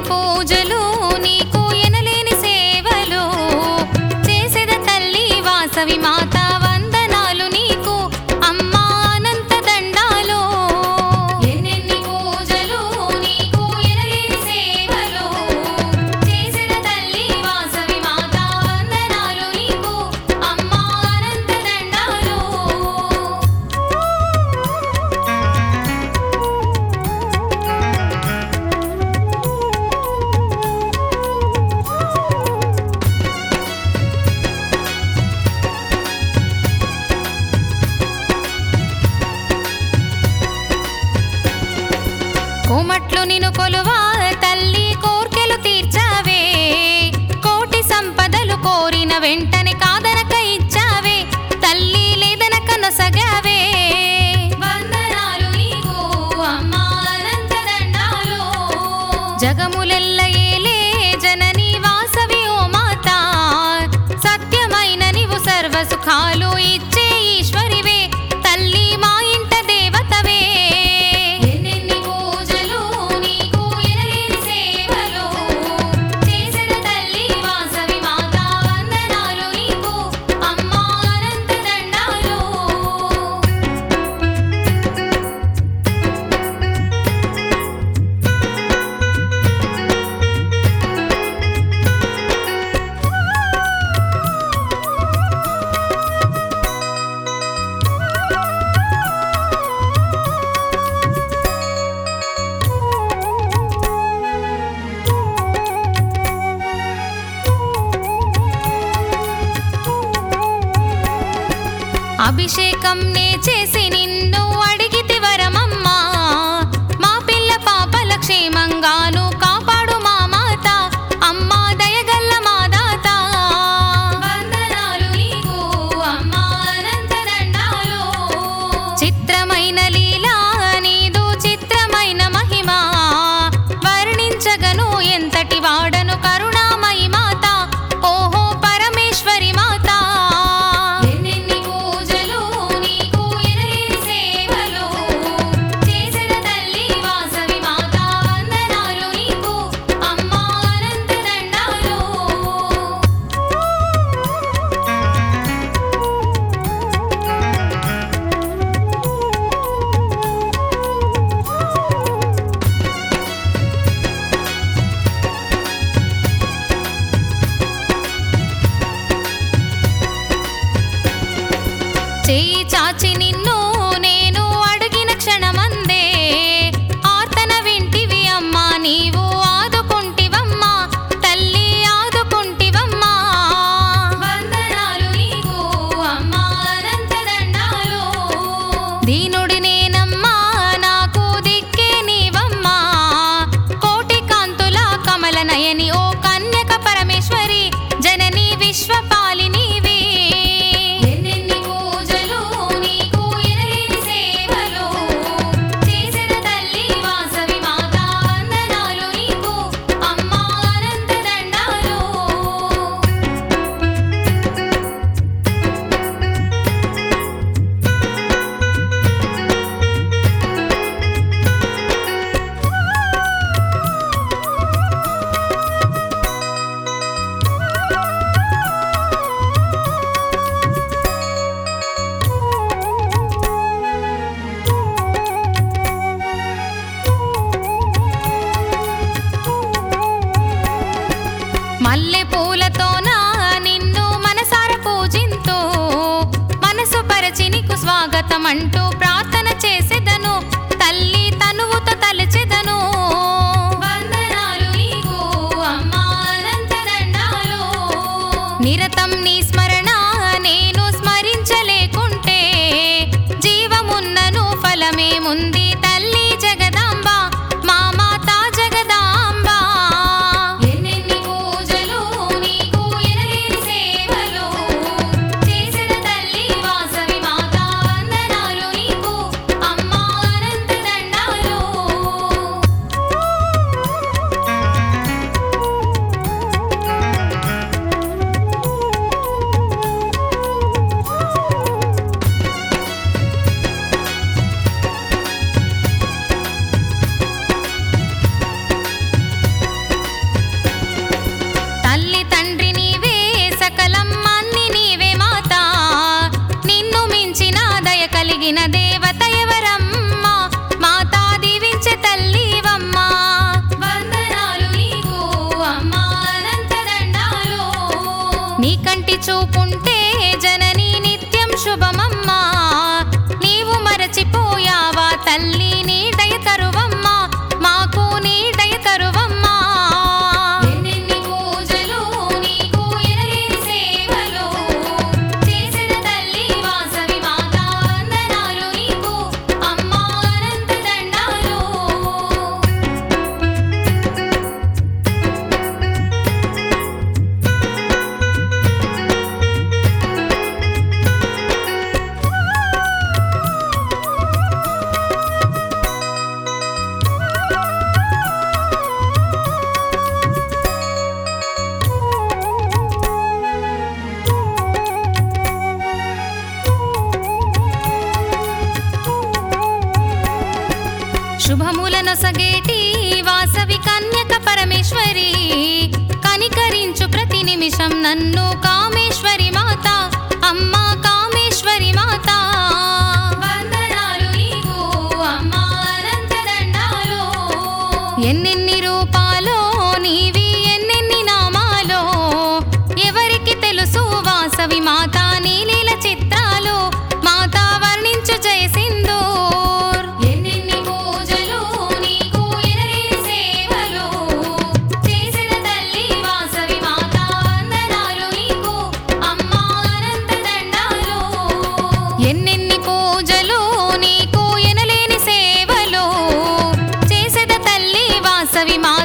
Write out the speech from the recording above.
పూజలు నీకు ఎనలేని సేవలు చేసేద తల్లి వాసవి మాత వందనాలు నీకు అమ్మా అనంత దండాలు ఎన్నెన్ని పూజలు నీకు ఎనలేని సేవలు చేసేద తల్లి వాసవి మాత వందనాలు నీకు అమ్మా అనంత దండాలు కోమట్లు నిను కొలువా తల్లి కోర్కెలు తీర్చావే కోటి సంపదలు కోరిన వెంటనే కాదనక ఇచ్చావే తల్లి లేదనక నొసగావే వందనాలు నీకు అమ్మా అనంత దండాలు జగములెల్ల ఏలే జనని వాసవి ఓ మాత సత్యమైన నీవు సర్వ సుఖాలు ఇచ్చే ఈశ్వరివే తల్లి మా ఇంట దేవతవే ఎన్నెన్ని పూజలు నీకు ఎనలేని సేవలు చేసిన తల్లి వాసవి మాత వందనాలు నీకు అమ్మా అనంత దండాలు అభిషేకం నే చేసి నిన్ను అడిగితి వరమమ్మా మా పిల్ల పాపల క్షేమంగాను కాపాడు మా మాత అమ్మా దయగల్ల మా దాత వందనాలు నీకు అమ్మా అనంత దండాలు చిత్రమైన లీలా నీదు చిత్రమైన మహిమ వర్ణించగను ఎంతటి వాడను కరుణామయి మాత ఓహో పరమేశ్వరి మాత ఎన్నెన్ని పూజలు నీకు ఎనలేని సేవలు చేసిన తల్లి వాసవి మాత వందనాలు నీకు అమ్మా అనంత దండాలు చేయి చాచి నిన్ను నేను అడిగిన క్షణమందే ఆర్తన వింటివి అమ్మా నీవు ఆదుకుంటివమ్మా తల్లి ఆదుకుంటివమ్మా వందనాలు నీకు అమ్మా అనంత దండాలు దీనుడి నేనమ్మా నాకు దిక్కే నీవమ్మా కోటి కాంతుల కమల నయని ఓ కన్యక పరమేశ్వరి జనని విశ్వపాలినివి ఎన్నెన్ని పూజలు నీకు ఎనలేని సేవలు చేసిన తల్లి వాసవి మాత వందనాలు నీకు అమ్మా అనంత దండాలు మల్లె పూలతోన నిన్ను మనసార పూజింతూ మనసు పరచి నీకు స్వాగతం అంటూ ప్రార్థన చేసేదను తల్లి తనువుతో తలచెదను వందనాలు నీకు అమ్మా అనంత దండాలు నిరతం నీ స్మరణ నేను స్మరించలేకుంటే జీవమున్నను ఫలమేముంది తల్లి జగదాంబ మా మాత జగదాంబ ఎన్నెన్ని పూజలు నీకు ఎనలేని సేవలు చేసిన తల్లి వాసవి మాత వందనాలు నీకు చూపుంటే జనని నిత్యం శుభమమ్మా నీవు మరచిపోయావా తల్లి నీ దయ కరువమ్మా మాకు నీ దయ కరువమ్మా ఎన్నెన్ని పూజలు నీకు ఎనలేని సేవలు చేసిన తల్లి వాసవి మాత వందనాలు నీకు అమ్మా అనంత దండాలు శుభములనొసగేటి వాసవి కన్యక పరమేశ్వరి కనికరించు ప్రతి నిమిషం నన్ను కామేశ్వరి మాత అమ్మా కామేశ్వరి మాత వందనాలు నీకు అమ్మా అనంత దండాలు ఎన్నెన్ని రూపాలో నీవి ఎన్నెన్ని నామాలో ఎవరికి తెలుసు వాసవి మాత నీలీల చిత్రాలు మాత వర్ణించు జయ సింధూర్ ఎన్నెన్ని పూజలు నీకు ఎనలేని సేవలు చేసిన తల్లి వాసవి మాత వందనాలు నీకు అమ్మా అనంత దండాలు ఎన్నెన్ని పూజలు నీకు ఎనలేని సేవలు చేసేద తల్లి వాసవి మా